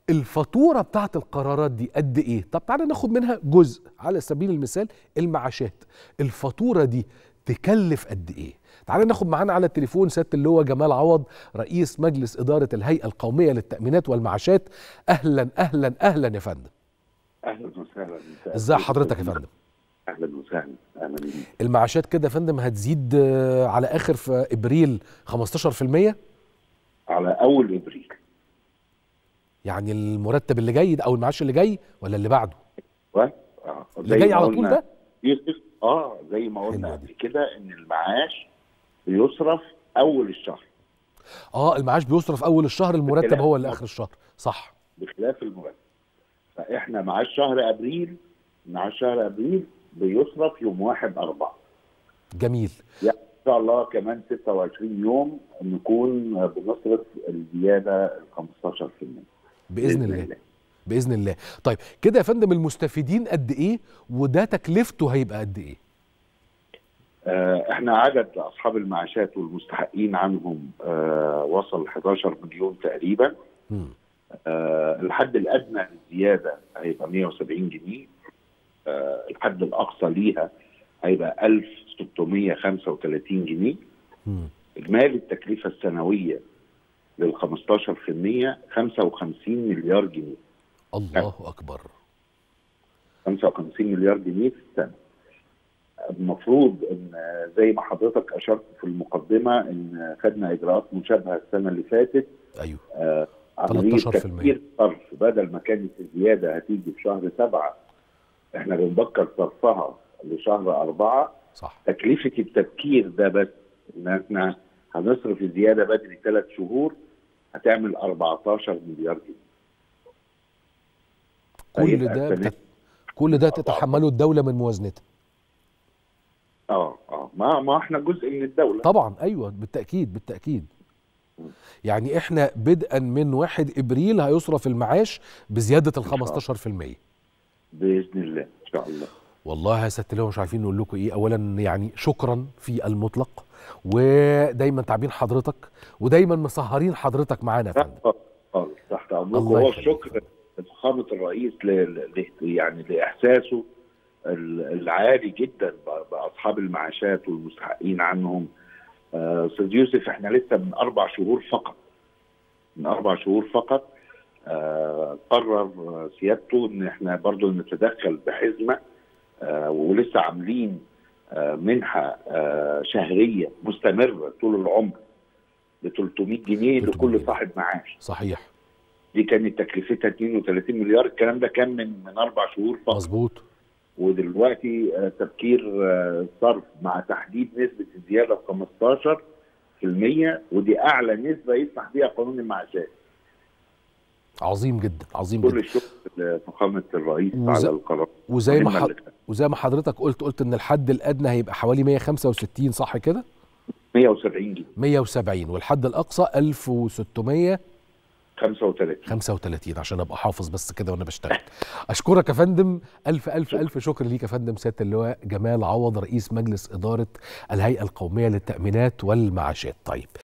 الفاتوره بتاعت القرارات دي قد ايه طب تعالى ناخد منها جزء على سبيل المثال المعاشات الفاتوره دي تكلف قد ايه تعالى ناخد معانا على التليفون سياده اللواء جمال عوض رئيس مجلس اداره الهيئه القوميه للتامينات والمعاشات اهلا اهلا اهلا يا فندم اهلا وسهلا ازاي حضرتك يا فندم اهلا وسهلا اهلا بيك المعاشات كده يا فندم هتزيد آه، على اخر في ابريل 15% على اول ابريل يعني المرتب اللي جاي ده او المعاش اللي جاي ولا اللي بعده و... آه. اللي زي جاي ما على طول قلنا ده يوسف اه زي ما حلوة قلنا دي. قبل كده ان المعاش بيصرف اول الشهر اه المعاش بيصرف اول الشهر المرتب بخلاف هو اللي المرتب. اخر الشهر صح بخلاف المرتب فاحنا معاش شهر ابريل معاش شهر ابريل بيصرف يوم 1 4 جميل يعني ان شاء الله كمان 26 يوم نكون بنصرف الزياده ال 15% باذن الله باذن الله طيب كده يا فندم المستفيدين قد ايه وده تكلفته هيبقى قد ايه آه، احنا عدد اصحاب المعاشات والمستحقين عنهم آه، وصل 11 مليون تقريبا مم. آه، الحد الادنى للزياده هيبقى 170 جنيه آه، الحد الاقصى ليها هيبقى 1635 جنيه مم. اجمالي التكلفه السنويه لل 15% 55 مليار جنيه الله اكبر 55 مليار جنيه في السنه المفروض ان زي ما حضرتك اشرت في المقدمه ان خدنا اجراءات مشابهه السنه اللي فاتت ايوه آه، عمليه 13%. تفكير صرف بدل ما كانت الزياده هتيجي في شهر سبعه احنا بنفكر صرفها لشهر اربعه صح تكلفه التفكير ده بس ان احنا هنصرف الزياده بدري ثلاث شهور هتعمل 14 مليار جنيه كل فيبقى ده السنة- بت... كل ده تتحمله الدوله من موازنتها اه اه ما ما احنا جزء من الدوله طبعا ايوه بالتاكيد بالتاكيد يعني احنا بدءا من 1 ابريل هيصرف المعاش بزياده ال 15% باذن الله ان شاء الله والله يا سياده اللواء مش عارفين نقول لكم ايه اولا يعني شكرا في المطلق ودايما تعبين حضرتك ودايما مسهرين حضرتك معانا يا فندم تحت خالص تحت امركم الله هو يخليك. الشكر لفخامه الرئيس ل... ل... يعني لاحساسه ال- العالي جدا ب- باصحاب المعاشات والمستحقين عنهم آه، استاذ يوسف احنا لسه من اربع شهور فقط من اربع شهور فقط آه، قرر آه، سيادته ان احنا برضو نتدخل بحزمه آه، ولسه عاملين آه، منحه آه، شهريه مستمره طول العمر ب 300 جنيه 300 لكل جنيه. صاحب معاش صحيح دي كانت تكلفتها 32 مليار الكلام ده كان من من اربع شهور فقط مظبوط ودلوقتي آه، تفكير آه، صرف مع تحديد نسبه الزياده 15% ودي اعلى نسبه يسمح بها قانون المعاشات عظيم جدا عظيم كل جدا الشكر لفخامه الرئيس وز- على القرار وزي ما المهمة ح... اللي كانت. وزي ما حضرتك قلت قلت ان الحد الادنى هيبقى حوالي 165 صح كده 170 جنيه 170 والحد الاقصى 1635 35 عشان ابقى حافظ بس كده وانا بشتغل اشكرك يا فندم الف الف الف شكر ليك يا فندم سياده اللواء جمال عوض رئيس مجلس اداره الهيئه القوميه للتامينات والمعاشات طيب